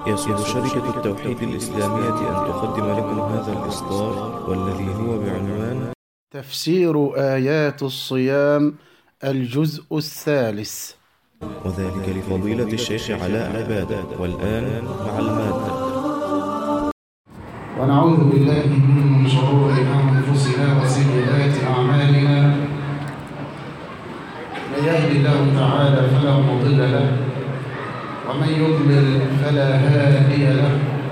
يسر شركة التوحيد الإسلامية أن تقدم لكم هذا الإصدار والذي هو بعنوان تفسير آيات الصيام الجزء الثالث وذلك لفضيلة الشيخ علاء عبادة والآن مع المادة ونعوذ بالله من شرور أنفسنا وسيئات أعمالنا من يهد الله تعالى فلا مضل له ومن يضلل فلا هادي له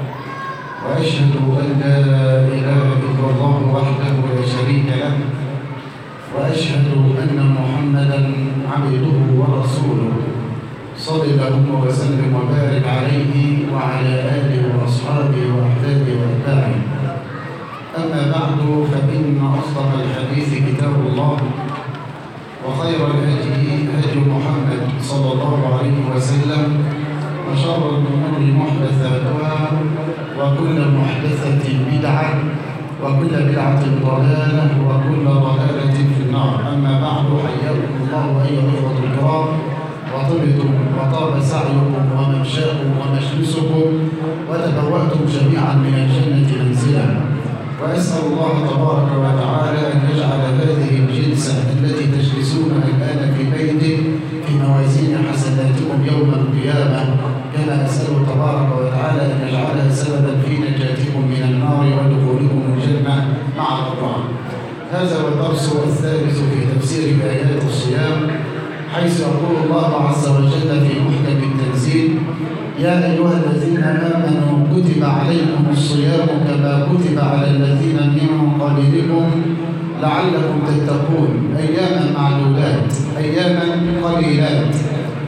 وأشهد أن لا إله إلا الله وحده لا شريك له وأشهد أن محمدا عبده ورسوله صل اللهم وسلم وبارك عليه وعلى آله وأصحابه وأحبابه وأتباعه أما بعد فإن أصدق الحديث كتاب الله وخير الهدي هدي محمد صلى الله عليه وسلم وشر الأمور محدثاتها وكل محدثة بدعة وكل بدعة ضلالة وكل ضلالة في النار أما بعد حياكم الله أيها الإخوة الكرام وطبتم وطاب سعيكم وممشاكم ومجلسكم وتبوأتم جميعا من الجنة منزلا وأسأل الله تبارك وتعالى أن يجعل هذه الجلسة التي تجلسونها الآن في بيته في موازين حسناتكم يوم القيامة كما أسأله تبارك وتعالى أن يجعلها سببا في نجاتكم من النار ودخولكم الجنة مع الأبرار هذا هو الدرس الثالث في تفسير آيات الصيام حيث يقول الله عز وجل في محكم التنزيل يا أيها الذين آمنوا كتب عليكم الصيام كما كتب على الذين من قبلكم لعلكم تتقون أياما معدودات أياما قليلات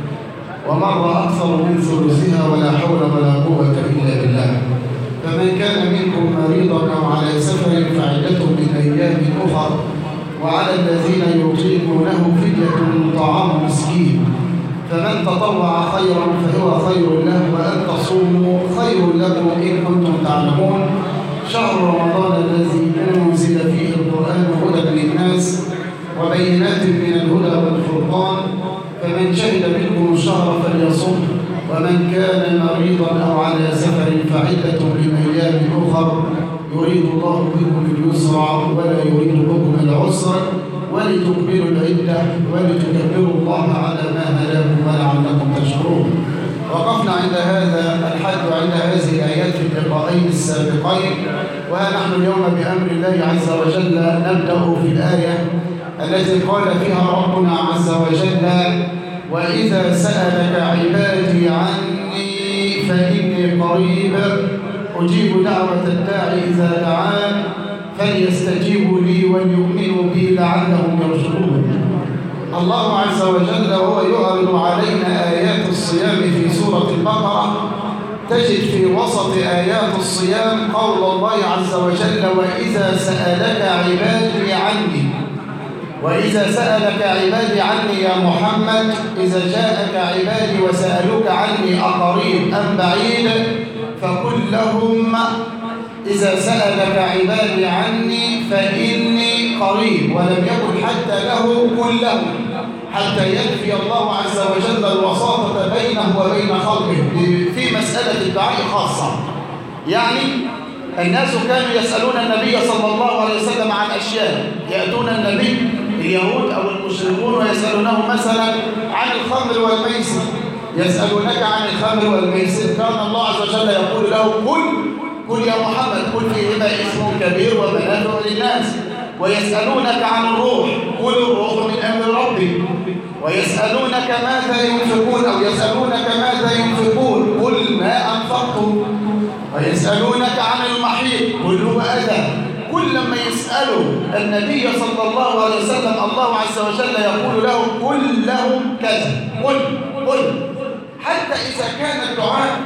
ومر أكثر من ثلثها ولا حول ولا قوة إلا بالله فمن كان منكم مريضا أو على سفر فعدة من أيام أخر وعلى الذين يطيقونه فدية طعام مسكين فمن تطوع خيرا فهو خير له وأن تصوموا خير لكم إن كنتم تعلمون شهر رمضان الذي أنزل فيه القرآن هدى للناس وبينات من الهدى والفرقان فمن شهد منكم الشهر فليصم ومن كان مريضا أو على سفر فعدة من أيام أخر يريد الله بكم اليسر ولا يريد بكم العسر ولتكملوا العدة ولتكبروا الله على ما هداكم ولعلكم تشكرون وقفنا عند هذا الحد وعند هذه الآيات في اللقاءين السابقين ونحن اليوم بأمر الله عز وجل نبدأ في الآية التي قال فيها ربنا عز وجل وإذا سألك عبادي عني فإني قريب أجيب دعوة الداعي إذا دعان فليستجيبوا لي وليؤمنوا بي لعلهم يرشدون الله عز وجل وهو يعرض علينا آيات الصيام في سورة البقرة تجد في وسط آيات الصيام قول الله عز وجل وإذا سألك عبادي عني وإذا سألك عبادي عني يا محمد إذا جاءك عبادي وسألوك عني أقريب أم بعيد فقل لهم إذا سألك عبادي عني فإني قريب ولم يكن حتى له قل له حتى يكفي الله عز وجل الوساطة بينه وبين خلقه في مسألة الدعاء خاصة يعني الناس كانوا يسألون النبي صلى الله عليه وسلم عن أشياء يأتون النبي اليهود أو المشركون ويسألونه مثلا عن الخمر والميسر يسألونك عن الخمر والميسر كان الله عز وجل يقول له قل قل يا محمد قل فيهما اسم كبير ومنافع للناس ويسألونك عن الروح قل الروح من أمر ربي ويسألونك ماذا ينفقون أو يسألونك ماذا ينفقون قل ما أنفقتم ويسألونك عن المحيط قل هو أذى كل لما يسألوا النبي صلى الله عليه وسلم الله عز وجل يقول له قل لهم كذا قل قل حتى إذا كان الدعاء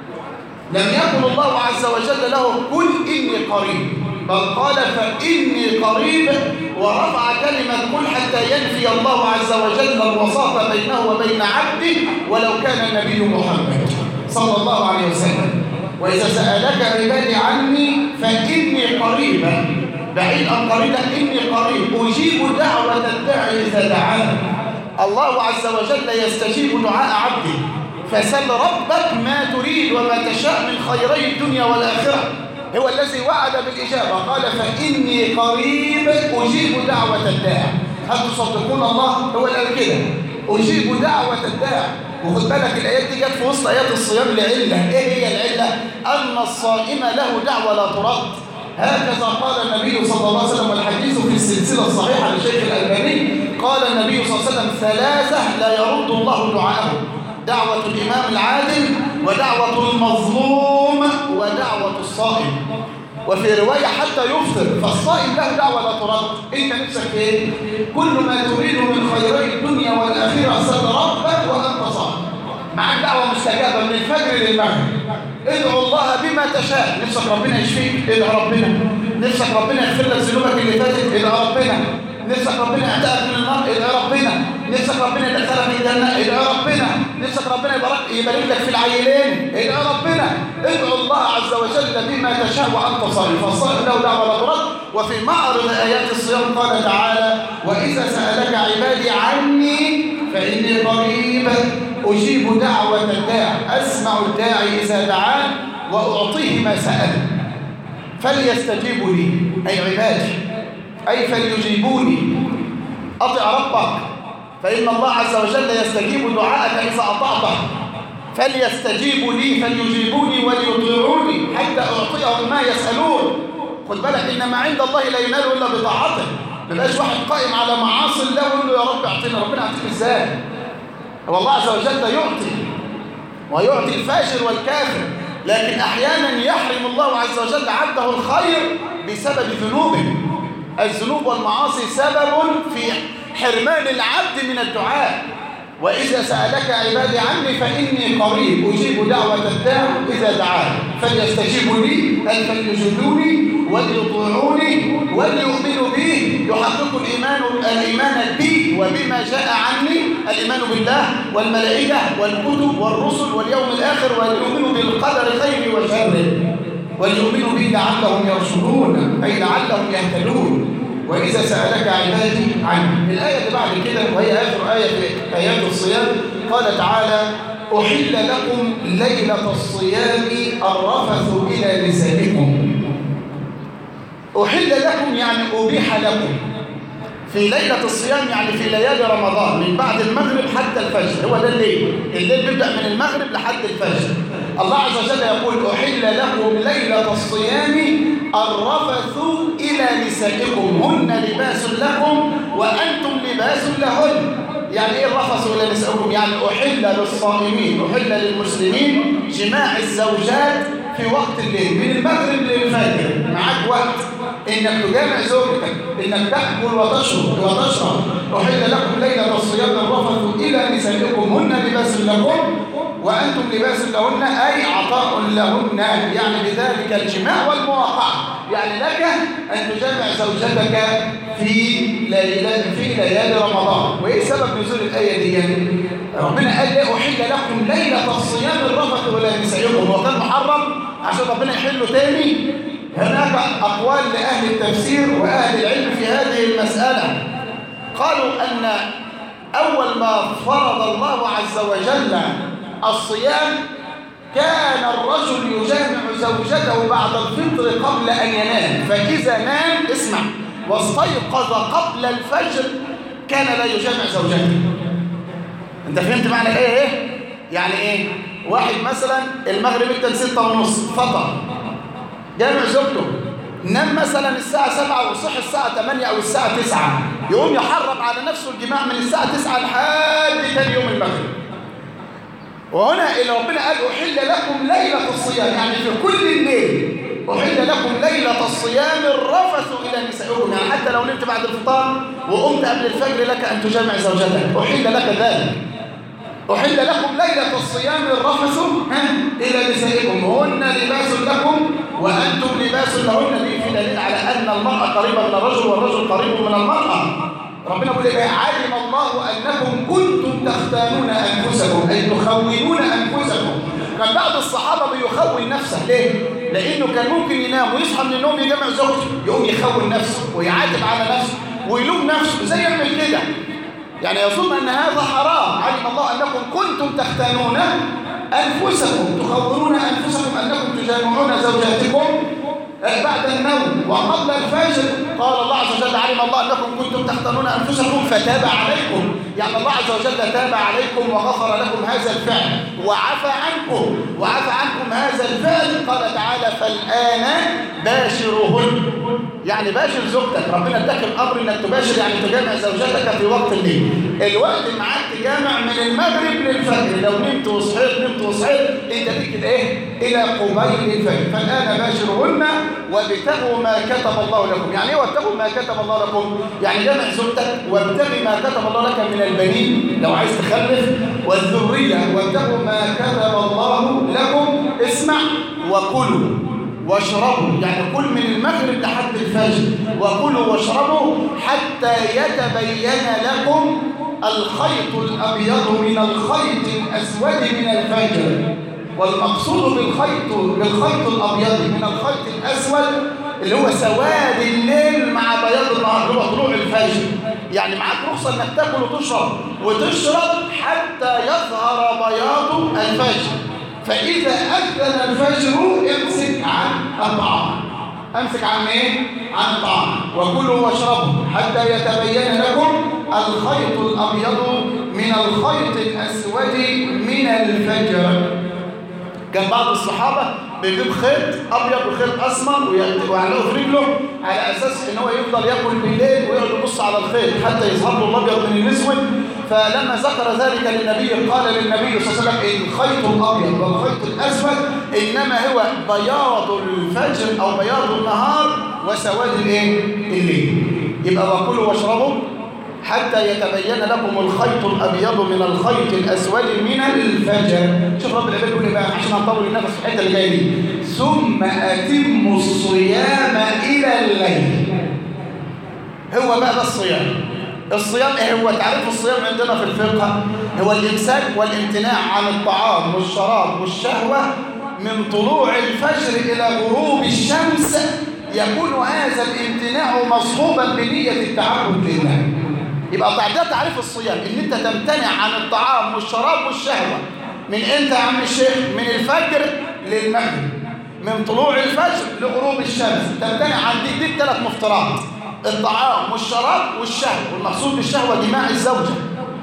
لم يقل الله عز وجل له قل إني قريب بل قال فإني قريب ورفع كلمة قل حتى ينفي الله عز وجل الوساطة بينه وبين عبده ولو كان النبي محمد صلى الله عليه وسلم وإذا سألك عبادي عني فإني قريب بعيد أم قريبا إني قريب أجيب دعوة الداعي إذا دعاني الله عز وجل يستجيب دعاء عبده فسل ربك ما تريد وما تشاء من خيري الدنيا والآخرة هو الذي وعد بالإجابة قال فإني قريب أجيب دعوة الداع هل تصدقون الله هو اللي قال كده أجيب دعوة الداع وخد بالك الآيات دي جت في وسط آيات الصيام لعلة إيه هي العلة؟ أن الصائم له دعوة لا ترد هكذا قال النبي صلى الله عليه وسلم والحديث في السلسلة الصحيحة لشيخ الألباني قال النبي صلى الله عليه وسلم ثلاثة لا يرد الله دعاءه دعوة الإمام العادل ودعوة المظلوم ودعوة الصائم وفي رواية حتى يفطر فالصائم له دعوة لا ترد انت نفسك في ايه كل ما تريد من خيري الدنيا والآخرة سل ربك وأنت صائم معاك دعوة مستجابة من الفجر للمغرب ادعو الله بما تشاء نفسك ربنا يشفيك ادعو ربنا نفسك ربنا يغفر لك ذنوبك اللي فاتت ادعو ربنا نفسك ربنا يعتقك من النار ادعو ربنا نفسك ربنا يدخلك الجنة ادعو ربنا نفسك ربنا يبارك يبارك لك في العيلين ادعو ربنا ادعو الله عز وجل بما تشاء وانت صائم فالصائم له دعوه لا ترد وفي معرض ايات الصيام قال تعالى واذا سالك عبادي عني فاني قريب اجيب دعوه الداع اسمع الداعي اذا دعان واعطيه ما سال فليستجيبوا لي اي عبادي اي فليجيبوني اطع ربك فان الله عز وجل يستجيب دعاءك اذا اطعته فليستجيبوا لي فليجيبوني وليطيعوني حتى أعطيهم ما يسألون خد بالك إن ما عند الله لا ينال إلا بطاعته ما يبقاش واحد قائم على معاصي الله ويقول له يا رب اعطينا ربنا يعطيك ازاي هو الله عز وجل يعطي ويعطي الفاجر والكافر لكن أحيانا يحرم الله عز وجل عبده الخير بسبب ذنوبه الذنوب والمعاصي سبب في حرمان العبد من الدعاء وإذا سألك عبادي عني فإني قريب أجيب دعوة الداع إذا دعاني فليستجيبوا لي أي فليجدوني وليطيعوني وليؤمنوا بي يحقق الإيمان الإيمان بي وبما جاء عني الإيمان بالله والملائكة والكتب والرسل واليوم الآخر وليؤمنوا بالقدر خيره وشره وليؤمنوا بي لعلهم يرشدون أي لعلهم يهتدون وإذا سألك عبادي عني الآية اللي بعد كده وهي آخر آية في آيات الصيام قال تعالى أحل لكم ليلة الصيام الرفث إلى نسائكم أحل لكم يعني أبيح لكم في ليلة الصيام يعني في ليالي رمضان من بعد المغرب حتى الفجر هو ده الليل الليل بيبدأ من المغرب لحد الفجر الله عز وجل يقول أحل لكم ليلة الصيام الرفث إلى نسائكم هن لباس لكم وأنتم لباس لهن يعني إيه الرفث إلى نسائكم يعني أحل للصائمين أحل للمسلمين جماع الزوجات في وقت الليل من المغرب للفجر معاك وقت انك تجامع زوجتك انك تاكل وتشرب وتشرب احل لكم ليله الصيام الرفث الى نسائكم هن لباس لكم وانتم لباس لهن اي عطاء لهن يعني بذلك الجماع والمواقعه يعني لك ان تجامع زوجتك في ليلة في ليالي رمضان وايه سبب نزول الايه دي ربنا قال لي احل لكم ليله الصيام الرفث الى نسائكم هو كان محرم عشان ربنا يحله تاني هناك أقوال لأهل التفسير وأهل العلم في هذه المسألة قالوا أن أول ما فرض الله عز وجل الصيام كان الرجل يجامع زوجته بعد الفطر قبل أن ينام فإذا نام اسمع واستيقظ قبل الفجر كان لا يجامع زوجته انت فهمت معنى الايه ايه يعني ايه واحد مثلا المغرب انت ستة ونص فطر جامع زوجته نام مثلا الساعة 7 وصح الساعة 8 أو الساعة 9 يقوم يحرم على نفسه الجماع من الساعة 9 لحد تاني يوم المغرب وهنا اللي ربنا قال أحل لكم ليلة الصيام يعني في كل الليل أحل لكم ليلة الصيام الرفث إلى نسائكم يعني حتى لو نمت بعد الفطار وقمت قبل الفجر لك أن تجامع زوجتك أحل لك ذلك أحل لكم ليلة الصيام الرفث إلى نسائكم هن لباس لكم وأنتم لباس لهن دي في دليل على أن المرأة قريبة من الرجل والرجل قريب من المرأة ربنا يقول إيه علم الله أنكم كنتم تختانون أنفسكم أي تخونون أنفسكم كان بعض الصحابة بيخون نفسه ليه؟ لأنه كان ممكن ينام ويصحى من النوم يجمع زوجته يقوم يخون نفسه ويعاتب على نفسه ويلوم نفسه زي يعمل كده يعني يظن أن هذا حرام علم الله أنكم كنتم تختانون أنفسكم تخبرون أنفسكم أنكم تجامعون زوجاتكم بعد النوم وقبل الفجر قال الله عز وجل علم الله أنكم كنتم تختنون أنفسكم فتاب عليكم يعني الله عز وجل تاب عليكم وغفر لكم هذا الفعل وعفى عنكم وعفى عنكم هذا الفعل قال تعالى فالآن باشرهن يعني باشر زوجتك ربنا اداك الأمر أنك تباشر يعني تجامع زوجتك في وقت الليل الوقت معاك تجامع من المغرب للفجر لو نمت وصحيت نمت وصحيت انت ليك الايه الى قبيل الفجر فالآن باشرهن وابتغوا ما كتب الله لكم يعني ايه وابتغوا ما كتب الله لكم يعني جمع زوجتك وابتغي ما كتب الله لك من البنين لو عايز تخلف والذريه وابتغوا ما كتب الله لكم اسمع وكلوا واشربوا يعني كل من المغرب لحد الفجر وكلوا واشربوا حتى يتبين لكم الخيط الابيض من الخيط الاسود من الفجر والمقصود بالخيط بالخيط الابيض من الخيط الاسود اللي هو سواد الليل مع بياض النهار اللي هو طلوع الفجر يعني معاك رخصه انك تاكل وتشرب وتشرب حتى يظهر بياض الفجر فاذا اذن الفجر امسك عن الطعام امسك عن ايه عن الطعام وكلوا واشربوا حتى يتبين لكم الخيط الابيض من الخيط الاسود من الفجر كان بعض الصحابة بيجيب خيط أبيض وخيط أسمر ويعلقه في رجله على أساس إن هو يفضل ياكل بالليل ويقعد يبص على الخيط حتى يظهر له الأبيض من الأسود فلما ذكر ذلك للنبي قال للنبي صلى الله عليه وسلم الخيط الأبيض والخيط الأسود إنما هو بياض الفجر أو بياض النهار وسواد الإيه؟ الليل يبقى وكلوا واشربوا حتى يتبين لكم الخيط الأبيض من الخيط الأسود من الفجر شوف رب العباد يقول بقى عشان هنطول النفس في الحته اللي جايه دي ثم أتموا الصيام إلى الليل هو بقى ده الصيام الصيام ايه هو تعريف الصيام عندنا في الفقه هو الامساك والامتناع عن الطعام والشراب والشهوه من طلوع الفجر الى غروب الشمس يكون هذا الامتناع مصحوبا بنيه التعبد لله يبقى ده تعريف الصيام ان انت تمتنع عن الطعام والشراب والشهوه من امتى يا عم الشيخ من الفجر للمغرب من طلوع الفجر لغروب الشمس تمتنع عن دي دي الثلاث مفطرات الطعام والشراب والشهوه والمقصود بالشهوه دماء الزوجه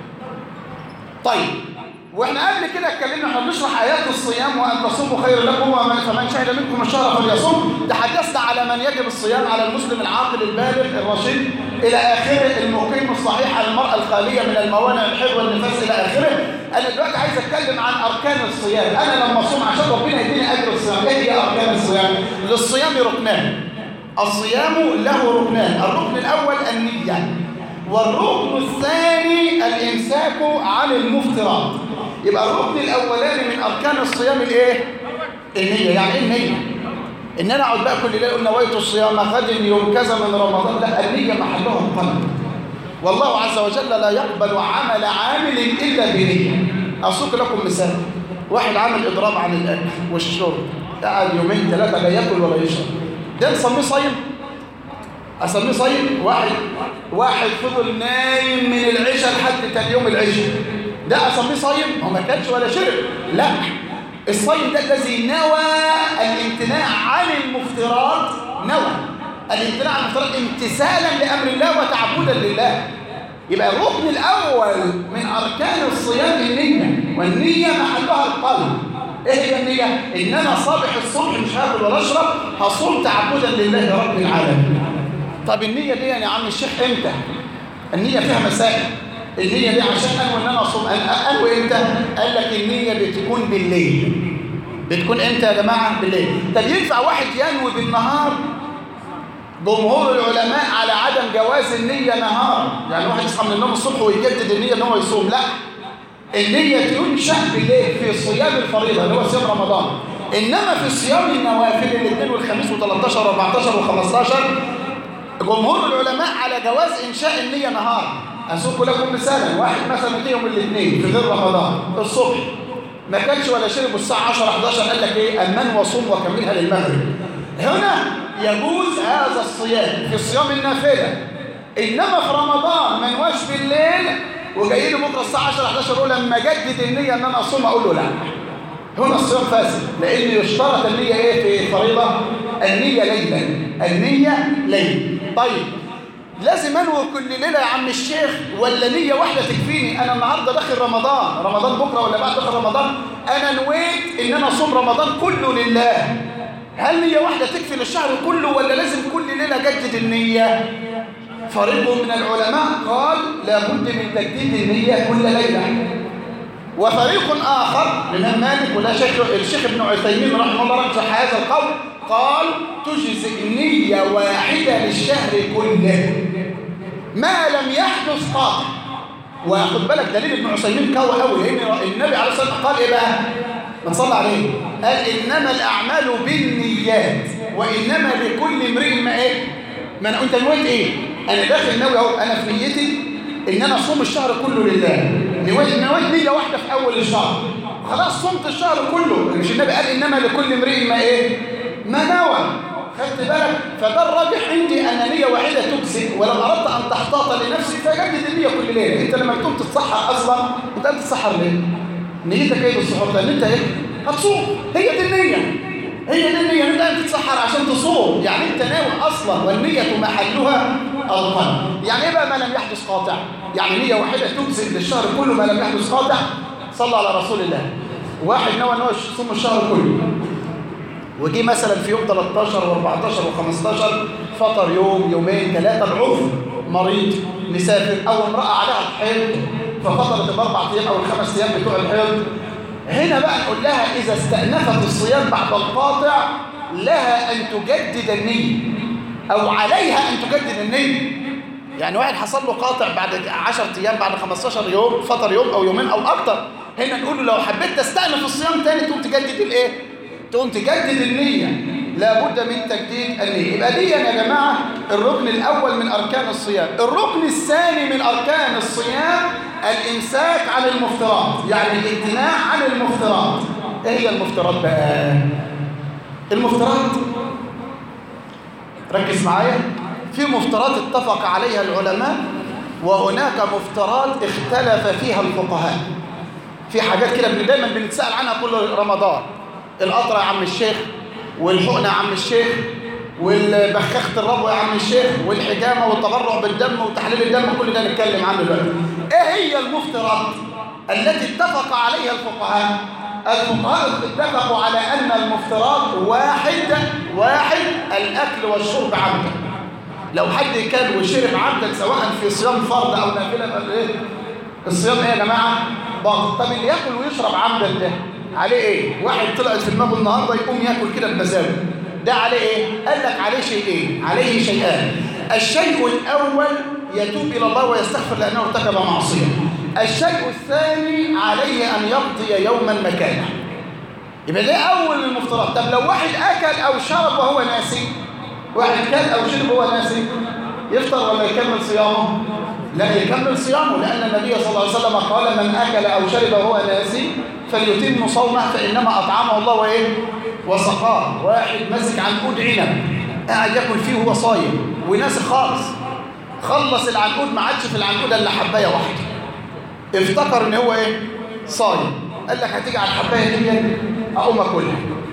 طيب واحنا قبل كده اتكلمنا احنا بنشرح ايات الصيام وان تصوموا خير لكم ومن فمن شهد منكم الشهر فليصوم تحدثنا على من يجب الصيام على المسلم العاقل البالغ الرشيد الى اخره المقيم الصحيح على المراه الخاليه من الموانع الحب والنفاس الى اخره انا دلوقتي عايز اتكلم عن اركان الصيام انا لما اصوم عشان ربنا يديني اجر الصيام ايه هي اركان الصيام للصيام ركنان الصيام له ركنان الركن الاول النيه والركن الثاني الامساك عن المفترات يبقى الركن الاولاني من اركان الصيام الايه النيه يعني ايه النيه ان انا اقعد بقى كل ليله اقول نويت الصيام غد يوم كذا من رمضان لا النيه محلها القلب والله عز وجل لا يقبل عمل عامل الا بنيه اسوق لكم مثال واحد عامل اضراب عن الاكل والشرب قعد يومين ثلاثه لا ياكل ولا يشرب ده نسميه صايم اسميه صايم واحد واحد فضل نايم من العشاء لحد تاني يوم العشاء ده اسميه صايم هو ما كانش ولا شرب لا الصايم ده الذي نوى الامتناع عن المفترات نوى الامتناع عن المفترات امتثالا لامر الله وتعبدا لله يبقى الركن الاول من اركان الصيام النيه والنيه محلها القلب ايه هي النيه ان انا صابح الصبح مش هاكل ولا اشرب هصوم تعبدا لله رب العالمين طب النيه دي يا عم الشيخ امتى النيه فيها مسائل النية دي عشان أنوي إن أنا أصوم أنوي إمتى؟ قال لك النية بتكون بالليل بتكون إمتى يا جماعة؟ بالليل طب ينفع واحد ينوي بالنهار؟ جمهور العلماء على عدم جواز النية نهار يعني واحد يصحى من النوم الصبح ويجدد النية إن هو يصوم لا النية تنشأ بالليل في صيام الفريضة اللي هو صيام رمضان إنما في صيام النوافل الاثنين والخميس و13 و14 و15 جمهور العلماء على جواز إنشاء النية نهار أسوق لكم مثالا واحد مثلا جه يوم الاثنين في غير رمضان الصبح ما كانش ولا شرب الساعة 10 11 قال لك ايه أمن وصوم وكملها للمغرب هنا يجوز هذا الصيام في الصيام النافلة إنما في رمضان ما نواش بالليل وجاي لي بكره الساعة 10 11 اقول لما اجدد النية ان انا اصوم اقول له لا هنا الصيام فاسد لأن يشترط النية إيه في الفريضة النية ليلا النية ليل طيب لازم انوي كل ليلة يا عم الشيخ ولا نية واحدة تكفيني انا النهاردة داخل رمضان رمضان بكرة ولا بعد داخل رمضان انا نويت ان انا اصوم رمضان كله لله هل نية واحدة تكفي للشهر كله ولا لازم كل ليلة اجدد النية فريق من العلماء قال لابد من تجديد النية كل ليلة وفريق آخر الإمام مالك ولا شيخ الشيخ ابن عثيمين رحمه الله رجح هذا القول قال تجزئ نية واحدة للشهر كله ما لم يحدث قاطع وخد بالك دليل ابن عثيمين قوي قوي لأن النبي عليه الصلاة والسلام قال إيه بقى؟ ما تصلى عليه قال إنما الأعمال بالنيات وإنما لكل امرئ ما إيه؟ ما أنا أنت نويت إيه؟ أنا داخل ناوي أهو أنا في نيتي إن أنا أصوم الشهر كله لله نويت نويت نية واحدة في أول الشهر خلاص صمت الشهر كله مش النبي قال إنما لكل امرئ ما إيه؟ ما نوى خدت بالك فده الراجح عندي أن نية واحدة تجزئ ولو أردت أن تحتاط لنفسك فجدد النية كل ليلة أنت لما تقوم تتصحى أصلا أنت قاعد تتصحى ليه؟ نيتك ايه بالسحور ده ان انت ايه؟ هتصوم هي دي النية هي دي النية انت قاعد تتسحر عشان تصوم يعني انت ناوي اصلا والنية محلها القلب يعني ايه بقى ما لم يحدث قاطع؟ يعني نية واحدة تجزئ للشهر كله ما لم يحدث قاطع صلى على رسول الله واحد نوى ان هو يصوم الشهر كله وجي مثلا في يوم 13 و14 و15 فطر يوم يومين ثلاثة بعذر مريض مسافر أو امرأة عليها الحيض ففطرت الأربع أيام أو الخمس أيام بتوع الحيض هنا بقى نقول لها إذا استأنفت الصيام بعد القاطع لها أن تجدد النية أو عليها أن تجدد النية يعني واحد حصل له قاطع بعد 10 أيام بعد 15 يوم فطر يوم أو يومين أو أكتر هنا نقول له لو حبيت تستأنف الصيام تاني تقوم تجدد الإيه؟ تقوم تجدد النية لابد من تجديد النية يبقى دي يا جماعة الركن الأول من أركان الصيام الركن الثاني من أركان الصيام الإمساك عن المفترات يعني الامتناع عن المفترات إيه هي المفترات بقى المفترات ركز معايا في مفترات اتفق عليها العلماء وهناك مفترات اختلف فيها الفقهاء في حاجات كده دايما بنتسأل عنها كل رمضان القطرة يا عم الشيخ والحقنة يا عم الشيخ والبخاخة الربو يا عم الشيخ والحجامة والتبرع بالدم وتحليل الدم كل ده نتكلم عنه دلوقتي ايه هي المفترات التي اتفق عليها الفقهاء الفقهاء اتفقوا على ان المفترات واحد واحد الاكل والشرب عمدا لو حد كان وشرب عمدا سواء في صيام فرض او نافله ايه الصيام ايه يا جماعه باطل طب اللي ياكل ويشرب عمدا ده عليه ايه واحد طلعت في دماغه النهارده يقوم ياكل كده بمزاجه ده عليه ايه قال لك عليه شيئين عليه شيئان الشيء الاول يتوب الى الله ويستغفر لانه ارتكب معصيه الشيء الثاني عليه ان يقضي يوما مكانه يبقى ده اول المفترض طب لو واحد اكل او شرب وهو ناسي واحد كل او شرب وهو ناسي يفطر ولا يكمل صيامه لا يكمل صيامه لان النبي صلى الله عليه وسلم قال من اكل او شرب وهو ناسي فليتم صومه فانما اطعمه الله وايه وسقاه واحد ماسك عنقود عنب قاعد ياكل فيه وهو صايم وناسي خالص خلص العنقود ما عادش في العنقود الا حبايه واحده افتكر ان هو ايه صايم قال لك هتيجي على الحبايه دي اقوم اكلها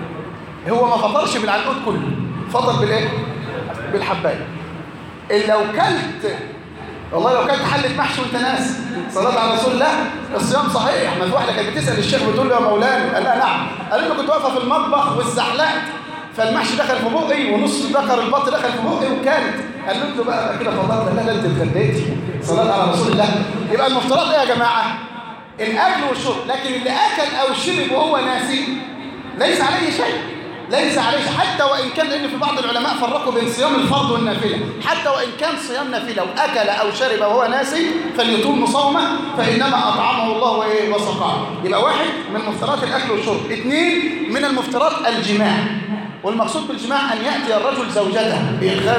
هو ما فطرش بالعنقود كله فطر بالايه بالحبايه إن لو كلت والله لو كلت حله محشي وانت ناس صلاه على رسول الله الصيام صحيح ما في واحده كانت بتسال الشيخ بتقول له يا مولانا قال لها نعم قال له كنت واقفه في المطبخ والزحلقت فالمحشي دخل في بقي ونص ذكر البط دخل في بقي وكانت قال له بقى كده فضلت لا لا انت اتغديتي صلاه على رسول الله يبقى المفترض ايه يا جماعه الاكل والشرب لكن اللي اكل او شرب وهو ناسي ليس عليه شيء ليس عليه شيء حتى وان كان لان في بعض العلماء فرقوا بين صيام الفرض والنافله حتى وان كان صيام نافله واكل او شرب وهو ناسي فليتم صومه فانما اطعمه الله وايه وسقاه يبقى واحد من مفترات الاكل والشرب اثنين من المفترات الجماع والمقصود بالجماع أن يأتي الرجل زوجته بإدخال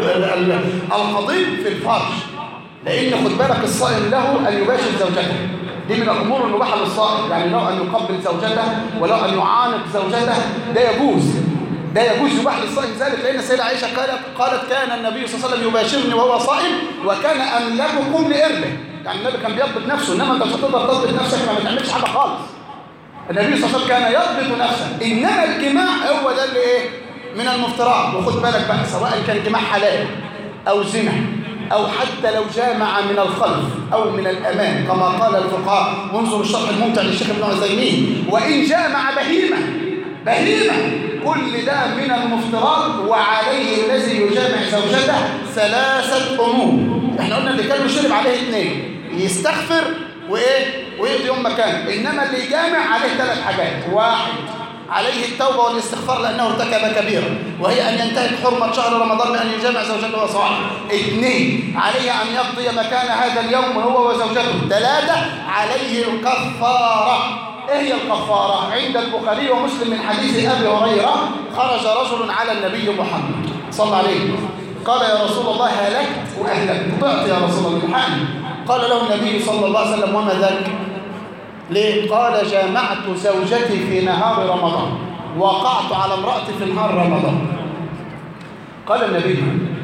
القضيب في الفرج لأن خد بالك الصائم له أن يباشر زوجته دي من الأمور المباحة للصائم يعني له أن يقبل زوجته وله أن يعانق زوجته ده يجوز ده يجوز يباح للصائم ذلك لأن السيدة عائشة قالت قالت كان النبي صلى الله عليه وسلم يباشرني وهو صائم وكان أملككم لإربه يعني النبي كان بيضبط نفسه إنما أنت مش هتقدر تضبط نفسك ما بتعملش حاجة خالص النبي صلى الله عليه وسلم كان يضبط نفسه إنما الجماع هو ده اللي إيه من المفترات وخد بالك بقى سواء كان جماع حلال أو زنا أو حتى لو جامع من الخلف أو من الأمام كما قال الفقهاء وانظر الشرح الممتع للشيخ ابن عثيمين وإن جامع بهيمة بهيمة كل ده من المفترات وعليه الذي يجامع زوجته ثلاثة أمور احنا قلنا اللي كان يشرب عليه اثنين يستغفر وإيه ويقضي يوم مكانه إنما اللي يجامع عليه ثلاث حاجات واحد عليه التوبة والاستغفار لأنه ارتكب كبيرة وهي أن ينتهك حرمة شهر رمضان بأن يجامع زوجته وصاحبه اثنين عليه أن يقضي مكان هذا اليوم هو وزوجته ثلاثة عليه الكفارة ايه هي الكفارة عند البخاري ومسلم من حديث أبي هريرة خرج رجل على النبي محمد صلى عليه قال يا رسول الله هلكت وأهلكت ضعت يا رسول الله الحقني قال له النبي صلى الله عليه وسلم وما ذاك ليه؟ قال جامعت زوجتي في نهار رمضان وقعت على امرأتي في نهار رمضان قال النبي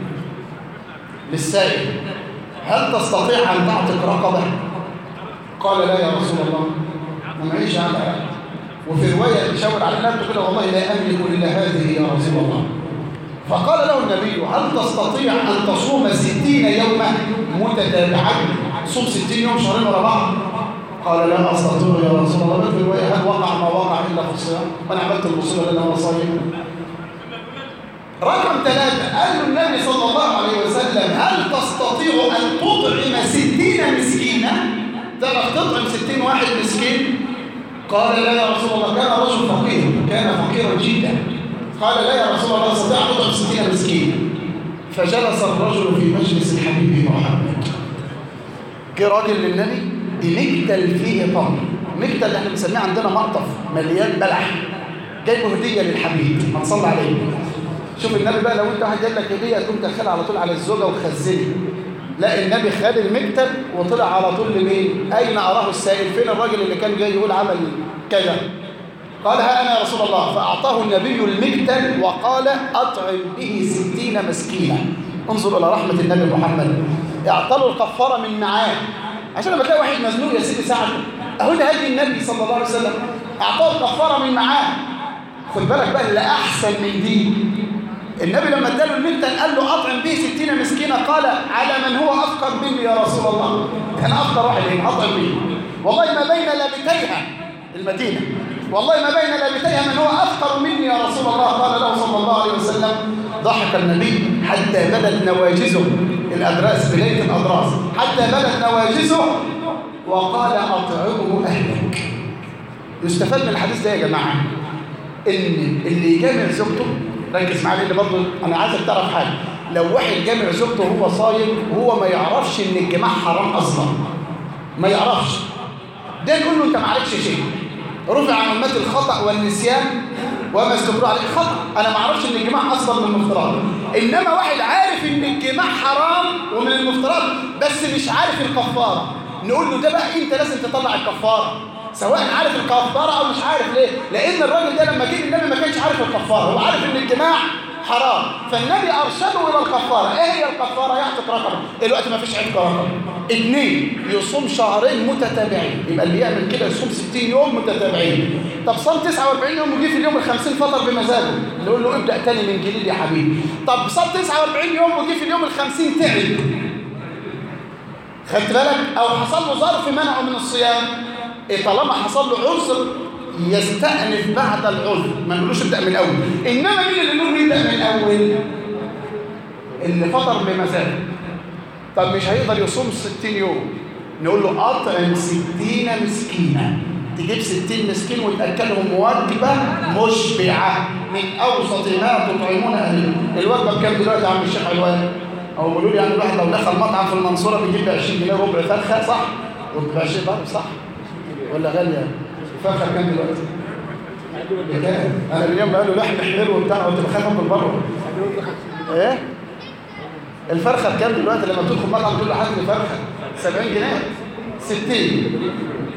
للسائل هل تستطيع أن تعتق رقبة؟ قال لا يا رسول الله ما معيش على وفي رواية يشاور على نفسه كده والله لا أملك إلا هذه يا رسول الله فقال له النبي هل تستطيع أن تصوم ستين يوما متتابعين صوم ستين يوم شهرين ورا بعض قال لا أستطيع يا رسول الله في الرواية هل وقع ما وقع إلا في الصيام وأنا عملت المصيبة لأن أنا صايم رقم ثلاثة قال له النبي صلى الله عليه وسلم هل تستطيع أن تطعم ستين مسكينا تعرف تطعم ستين واحد مسكين قال لا يا رسول الله كان رجل فقير كان فقيرا جدا قال لا يا رسول الله استطيع أن تطعم ستين مسكينا فجلس الرجل في مجلس الحبيب محمد جه راجل للنبي بمكتل فيه تمر مكتل احنا بنسميه عندنا مقطف مليان بلح جايبه هديه للحبيب ما تصلي عليه شوف النبي بقى لو انت واحد جايب لك هديه تقوم تدخلها على طول على الزوجه وتخزنها لا النبي خد المكتل وطلع على طول لمين اين اراه السائل فين الراجل اللي كان جاي يقول عمل كذا قال ها انا يا رسول الله فاعطاه النبي المكتل وقال اطعم به ستين مسكينا انظر الى رحمه النبي محمد اعطى له الكفاره من معاه عشان لما تلاقي واحد مزنوق يا سيدي ساعده اهو ده هدي النبي صلى الله عليه وسلم اعطاه الكفاره من معاه خد بالك بقى اللي احسن من دي النبي لما اداله المكتل قال له اطعم به 60 مسكينه قال على من هو افقر مني يا رسول الله انا افقر واحد هنا اطعم به والله ما بين لابتيها المدينه والله ما بين لابتيها من هو افقر مني يا رسول الله قال له صلى الله عليه وسلم ضحك النبي حتى بدت نواجزه الادراس بدايه الادراس حتى بدت نواجزه وقال اطعمه اهلك يستفاد من الحديث ده يا جماعه ان اللي يجامع زوجته ركز معايا لان برضه انا عايزك تعرف حاجه لو واحد جامع زوجته وهو صايم وهو ما يعرفش ان الجماع حرام اصلا ما يعرفش ده نقول له انت ما عرفتش شيء رفع عن امتي الخطا والنسيان وما استكروا عليه خطا انا ما اعرفش ان الجماع اصلا من المفترض انما واحد عارف ان الجماع حرام ومن المفترض بس مش عارف الكفاره نقول له ده بقى انت لازم تطلع الكفاره سواء عارف الكفاره او مش عارف ليه لان الراجل ده لما جه النبي ما كانش عارف الكفاره هو عارف ان الجماع حرام فالنبي ارشده الى الكفاره ايه هي الكفاره يعتق رقبه دلوقتي ما فيش عتق رقبه اثنين يصوم شهرين متتابعين يبقى اللي يعمل كده يصوم 60 يوم متتابعين طب صام 49 يوم وجي في اليوم ال50 فطر بمزاجه نقول له ابدا تاني من جديد يا حبيبي طب صام 49 يوم وجي في اليوم ال50 تعب خدت بالك او حصل له ظرف منعه من الصيام إيه طالما حصل له عذر يستأنف بعد العذر ما نقولوش ابدأ من الأول إنما مين اللي نقول يبدأ من الأول اللي فطر بمزاجه طب مش هيقدر يصوم 60 يوم نقول له أطعم 60 مسكينة تجيب 60 مسكين وتأكلهم وجبة مشبعة من أوسط ما تطعمون أهلكم الوجبة بكام دلوقتي يا عم الشيخ علوان؟ أو بيقولوا لي يعني الواحد لو دخل مطعم في المنصورة بيجيب ب 20 جنيه ربع فرخة صح؟ ب 20 ضرب صح؟ ولا غالية؟ الفرخة بكام دلوقتي؟ بكام؟ أنا اليوم بقاله لحم حلو وبتاع قلت بخاف من بره إيه؟ الفرخة بكام دلوقتي لما بتدخل مطعم تقول له حاجة فرخة 70 جنيه 60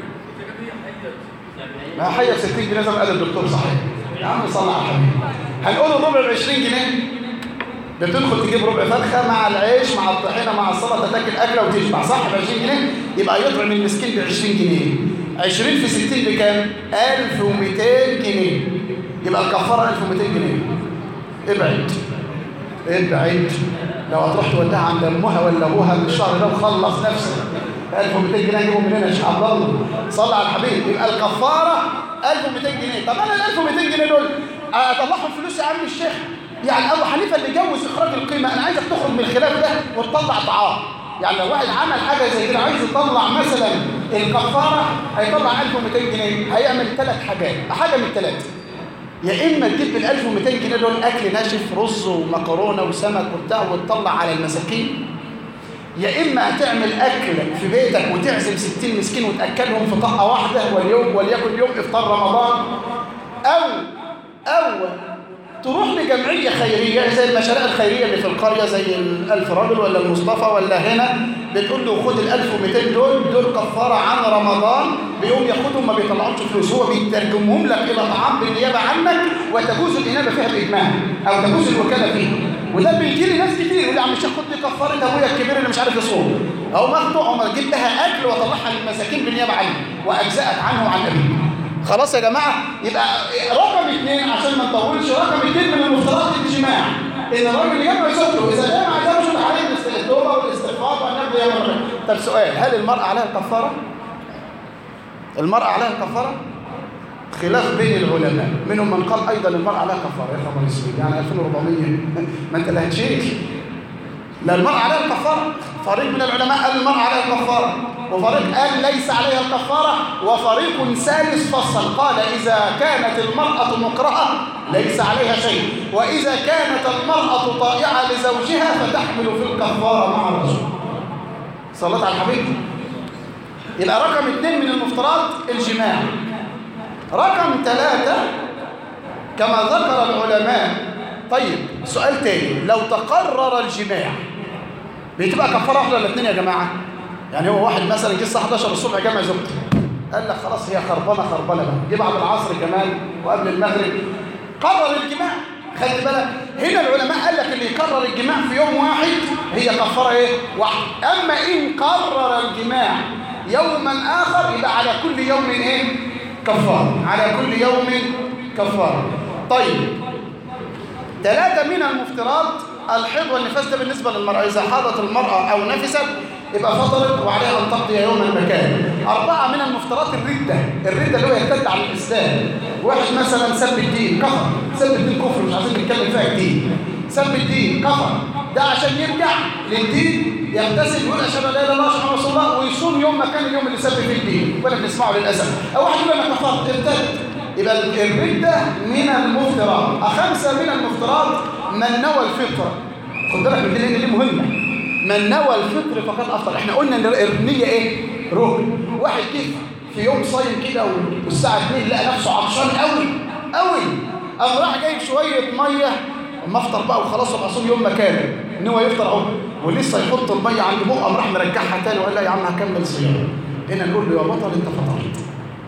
ما حية ب 60 جنيه زي ما قال الدكتور صحيح يا عم صلى على الحبيب هنقول الربع ب 20 جنيه بتدخل تجيب ربع فرخه مع العيش مع الطحينه مع السلطه تاكل اكله وتشبع صح ب 20 جنيه يبقى يطعم المسكين ب 20 جنيه 20 في 60 بكام 1200 جنيه يبقى الكفاره 1200 جنيه ابعد ابعد لو هتروح توديها عند امها ولا ابوها الشهر ده مخلص نفسك 1200 جنيه اجيبهم منين يا شيخ عبد الله صلى على الحبيب يبقى الكفاره 1200 جنيه طب انا ال 1200 جنيه دول اطلعهم فلوس يا عم الشيخ يعني ابو حنيفه اللي جوز اخراج القيمه انا عايزك تخرج من الخلاف ده وتطلع طعام يعني لو واحد عمل حاجه زي كده عايز يطلع مثلا الكفاره هيطلع 1200 جنيه هيعمل ثلاث حاجات حاجه من الثلاثه يا اما تجيب ال 1200 جنيه دول اكل ناشف رز ومكرونه وسمك وبتاع وتطلع على المساكين يا اما هتعمل اكل في بيتك وتعزم 60 مسكين وتاكلهم في طاقه واحده واليوم وليكن يوم افطار رمضان او او تروح لجمعية خيرية زي المشاريع الخيرية اللي في القرية زي الألف راجل ولا المصطفى ولا هنا بتقول له خد ال 1200 دول دول كفارة عن رمضان بيقوم ياخدهم ما بيطلعوش فلوس هو بيترجمهم لك إلى طعام بالنيابة عنك وتجوز الإنابة فيها بإجماع أو تجوز الوكالة فيه وده بيجي لي ناس كتير يقول لي عم الشيخ خد لي كفارة أبويا الكبير اللي مش عارف يصوم أو ماخده أو ما تجيب لها أكل وأطلعها للمساكين بالنيابة عنه وأجزأت عنه وعن أبيه خلاص يا جماعة يبقى رقم اثنين عشان ما نطولش رقم اثنين من المفترضات الجماع ان الراجل يجمع يصدره اذا جمع ده مش عليه التوبه والاستغفار والنبي يا مرة طب سؤال هل المرأة عليها الكفارة؟ المرأة عليها الكفارة؟ خلاف بين العلماء منهم من قال ايضا المرأة عليها كفارة يا خبر اسود يعني 2400 ما انت اللي هتشيل لا المرأة عليها الكفارة فريق من العلماء قال المرأة عليها الكفارة وفريق قال ليس عليها الكفارة وفريق ثالث فصل قال إذا كانت المرأة مكرهة ليس عليها شيء وإذا كانت المرأة طائعة لزوجها فتحمل في الكفارة مع الرجل صلاة على الحبيب يبقى رقم اثنين من المفترض الجماع رقم ثلاثة كما ذكر العلماء طيب سؤال تاني لو تقرر الجماع بتبقى كفاره واحده ولا اثنين يا جماعه يعني هو واحد مثلا جه الساعه 11 الصبح جمع زوجته قال لك خلاص هي خربانه خربانه بقى جه بعد العصر كمان وقبل المغرب قرر الجماع خلي بالك هنا العلماء قال لك اللي يقرر الجماع في يوم واحد هي كفاره ايه واحد اما ان قرر الجماع يوما اخر يبقى على كل يوم ايه كفاره على كل يوم كفاره طيب ثلاثة من المفترات الحيض والنفاس ده بالنسبة للمرأة إذا حاضت المرأة أو نفست يبقى فطرت وعليها أن تقضي يوما مكان أربعة من المفترات الردة الردة اللي هو يرتد على الإسلام واحد مثلا سب الدين كفر سب الدين كفر مش عايزين نتكلم فيها كتير سب الدين كفر ده عشان يرجع للدين يغتسل ويقول اشهد ان لا اله الا الله محمد رسول الله ويصوم يوم مكان اليوم اللي سب فيه الدين ولا بنسمعه للاسف او واحد يقول انا كفرت ارتد يبقى الردة من المفترات خمسة من المفترات من نوى الفطر خد بالك من دي لان دي مهمة من نوى الفطر فقد افطر احنا قلنا ان النية ايه ركن واحد كيف في يوم صايم كده والساعة 2 لقى نفسه عطشان قوي قوي قام راح جايب شوية مية اما افطر بقى وخلاص ابقى اصوم يوم مكانه ان هو يفطر اهو ولسه يحط المية عند بقه قام راح مرجعها تاني وقال لا يا عم هكمل صيام هنا نقول له يا بطل انت فطرت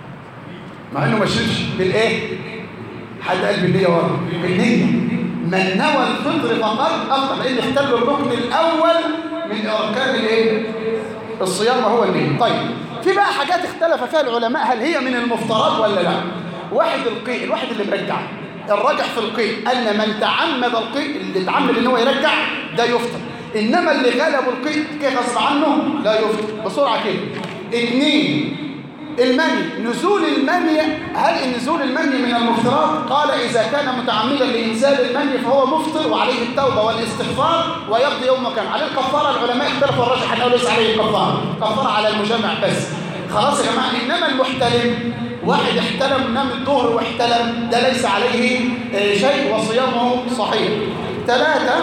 مع انه ما شربش بالايه حد قال بالنيه ورا بالنيه من نوى الفطر فقد افطر لان اختلوا الركن الاول من اركان الايه الصيام وهو النيه طيب في بقى حاجات اختلف فيها العلماء هل هي من المفترات ولا لا واحد القيء الواحد اللي مرجع الراجح في القيء ان من تعمد القيء اللي تعمد ان هو يرجع ده يفطر انما اللي غلبه القيء كيف غصب عنه لا يفطر بسرعه كده اثنين المني نزول المني هل نزول المني من المفترات قال إذا كان متعمدا لإنزال المني فهو مفطر وعليه التوبة والاستغفار ويقضي يوم كان عليه الكفارة العلماء اختلفوا الراجح أنه ليس عليه الكفارة كفارة على المجامع بس خلاص يا جماعة إنما المحتلم واحد احتلم نام الظهر واحتلم ده ليس عليه شيء وصيامه صحيح ثلاثة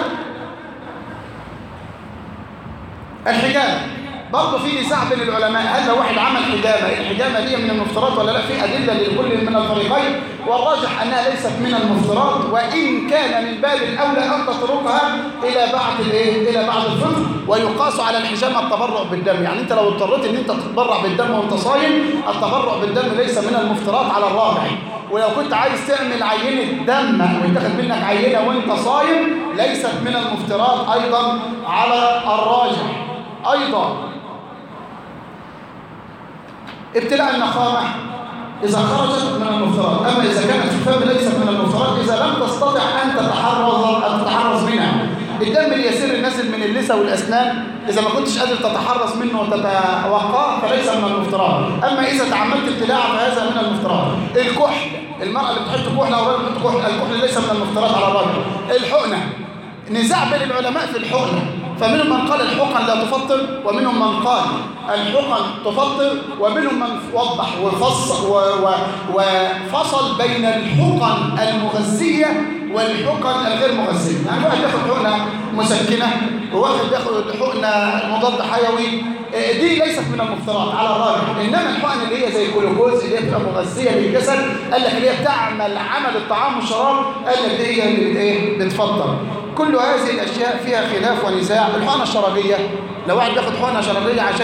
الحجاب برضه في نزاع بين العلماء هل لو واحد عمل حجامه الحجامه دي من المفترات ولا لا في ادله لكل من الفريقين والراجح انها ليست من المفترات وان كان من باب الاولى ان تتركها الى بعد الايه الى بعد الفطر ويقاس على الحجامه التبرع بالدم يعني انت لو اضطريت ان انت تتبرع بالدم وانت صايم التبرع بالدم ليس من المفترات على الراجح ولو كنت عايز تعمل عينه دم ويتاخد منك عينه وانت صايم ليست من المفترات ايضا على الراجح ايضا ابتلاء النخامة إذا خرجت من المفترض أما إذا كانت في الفم ليست من المفترض إذا لم تستطع أن تتحرز أن تتحرز منها الدم اليسير النازل من اللثة والأسنان إذا ما كنتش قادر تتحرز منه وتتوقاه فليس من المفترض أما إذا تعمدت ابتلاعه فهذا من المفترض الكحل المرأة اللي بتحط كحل أو الراجل بتحط كحل الكحل ليس من المفترض على الراجل الحقنة نزاع بين العلماء في الحقنة فمنهم من قال الحقن لا تفطر ومنهم من قال الحقن تفطر ومنهم من وضح وفصل و و وفصل بين الحقن المغذية والحقن الغير مغذية يعني واحد بياخد حقنة مسكنة وواحد بياخد حقنة مضاد حيوي دي ليست من المفترض على الراجل انما الحقن اللي هي زي الجلوكوز اللي هي بتبقى مغذيه للجسد قال لك اللي هي بتعمل عمل الطعام والشراب قال لك دي هي اللي بت ايه بتفطر كل هذه الاشياء فيها خلاف ونزاع الحقنه الشرابيه لو واحد بياخد حقنه شرابيه عشان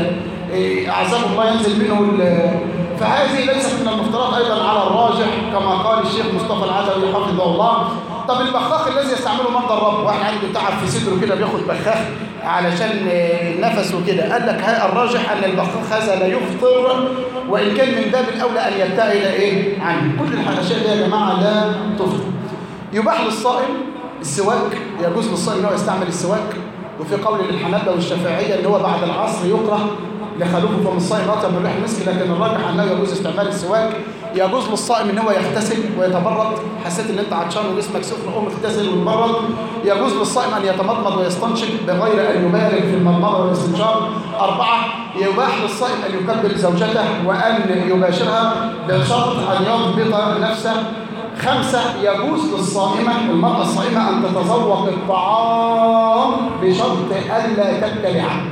اعزام الله ينزل منه فهذه ليست من المفترض ايضا على الراجح كما قال الشيخ مصطفى العدوي حفظه الله طب البخاخ الذي يستعمله مرضى الرب واحد عنده تعب في صدره كده بياخد بخاخ علشان النفس وكده قال لك الراجح ان البخاخ هذا لا يفطر وان كان من باب الاولى ان يبتعد ايه عنه كل الاشياء دي يا جماعه لا تفطر يباح للصائم السواك يجوز للصائم ان هو يستعمل السواك وفي قول للحنابلة والشافعية اللي هو بعد العصر يكره لخلوه فم الصائم أطيب من ريح المسك لكن الراجح أنه يجوز استعمال السواك يجوز للصائم ان هو يغتسل ويتبرد حسيت ان انت عطشان وجسمك سخن قوم اغتسل وتبرد يجوز للصائم ان يتمضمض ويستنشق بغير ان يبالغ في المضمضه والاستنشاق اربعه يباح للصائم ان يكبر زوجته وان يباشرها بشرط ان يضبط نفسه خمسة يجوز للصائمة المرأة الصائمة أن تتذوق الطعام بشرط ألا تبتلعه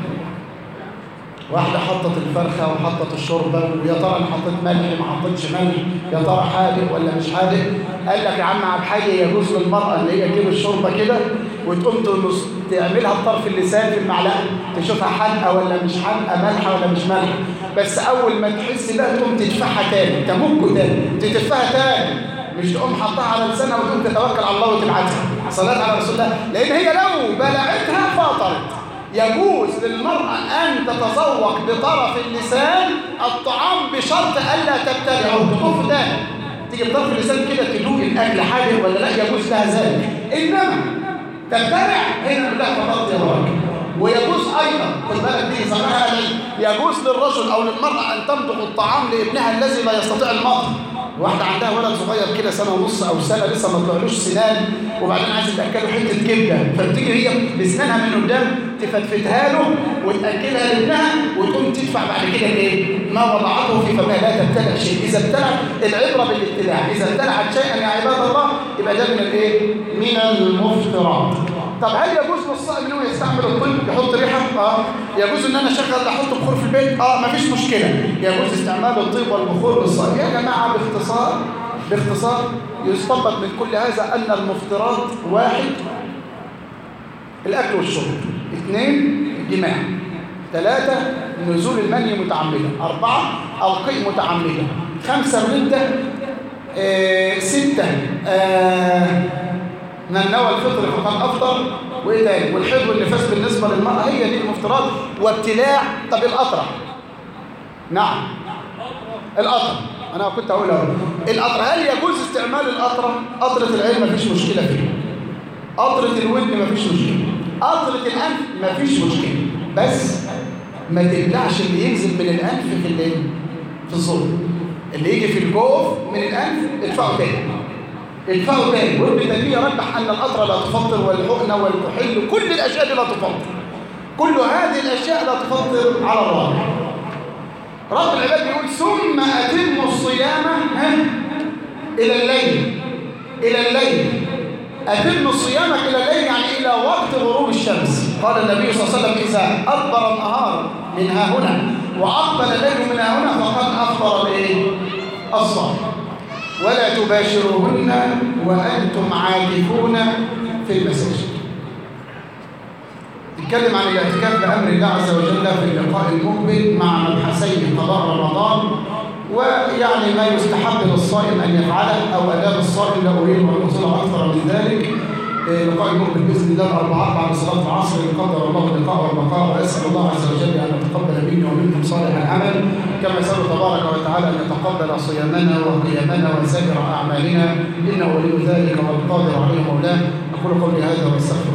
واحدة حطت الفرخة وحطت الشوربة ويا ترى انا حطيت ملح ما حطيتش ملح يا ترى حادق ولا مش حادق قال لك يا عم عبد الحي يجوز للمرأة ان هي تجيب الشوربة كده وتقوم تنص تعملها بطرف اللسان في المعلقة تشوفها حادقة ولا مش حادقة مالحة ولا مش مالحة بس أول ما تحس بقى تقوم تدفعها تاني تمك تاني تدفعها تاني مش تقوم حطها على لسانها وتقوم تتوكل على الله وتبعتها صلاة على رسول الله لأن هي لو بلعتها فاطرت يجوز للمرأة أن تتذوق بطرف اللسان الطعام بشرط ألا تبتلعه تطوف تاني تيجي بطرف اللسان كده تدوق الأكل حادق ولا لا يجوز لها ذلك إنما تبتلع هنا لا فقط يا راجل ويجوز أيضا خد بالك دي ظاهرها يجوز للرجل أو للمرأة أن تمضغ الطعام لابنها الذي لا يستطيع المضغ واحدة عندها ولد صغير كده سنة ونص أو سنة لسه ما طلعلوش سنان وبعدين عايزة تأكله حتة كبدة فبتيجي هي بسنانها من قدام تفتفتها له وتأكلها لابنها وتقوم تدفع بعد كده ايه؟ ما وضعته في فمها لا تبتلع شيء إذا ابتلع العبرة بالابتلاع إذا ابتلعت شيئا يا عباد الله يبقى ده من الايه؟ من المفترات طب هل يجوز للصائم ان هو يستعمل الطيب يحط ريحه اه يجوز ان انا اشغل احط بخور في البيت اه مفيش مشكله يجوز استعمال الطيب والبخور للصائم يا جماعه باختصار باختصار يستنبط من كل هذا ان المفطرات واحد الاكل والشرب اثنين الجماع ثلاثة نزول المني متعمدا أربعة القيء متعمدا خمسة الردة آه ستة آه من نوى الفطر فقد افطر وايه تاني والحيض والنفاس بالنسبه للمراه هي دي المفترض وابتلاع طب القطره نعم القطره انا كنت اقول اهو القطره هل يجوز استعمال القطره قطره العين مفيش مشكله فيها قطره الودن مفيش مشكله قطره الانف مفيش مشكله بس ما تبلعش اللي ينزل من الانف في الليل في الظل اللي يجي في الجوف من الانف ادفعه تاني ادفعوا تاني وابن تيميه رجح ان القطره لا تفطر والحقنه والكحل كل الاشياء دي لا تفطر كل هذه الاشياء لا تفطر على الراجح رب العباد يقول ثم اتموا الصيام الى الليل الى الليل اتم صيامك الى الليل يعني الى وقت غروب الشمس قال النبي صلى الله عليه وسلم اذا ادبر النهار من ها هنا واقبل الليل من ها هنا فقد افطر بايه الصائم ولا تباشروهن وأنتم عاكفون في المساجد نتكلم عن الاعتكاف بأمر الله عز وجل في اللقاء المقبل مع مبحثين قضاء رمضان ويعني ما يستحب للصائم أن يفعله أو أداب الصائم لا أريد أن أوصل أكثر من ذلك لقاء المقبل بإذن الله الأربعاء بعد صلاة العصر قدر الله اللقاء والبقاء وأسأل الله عز وجل أن يتقبل مني ومنكم صالح العمل كما أسأله تبارك وتعالى أن يتقبل صيامنا وقيامنا وسائر أعمالنا إنه ولي ذلك والقادر عليه مولاه أقول قولي هذا واستغفر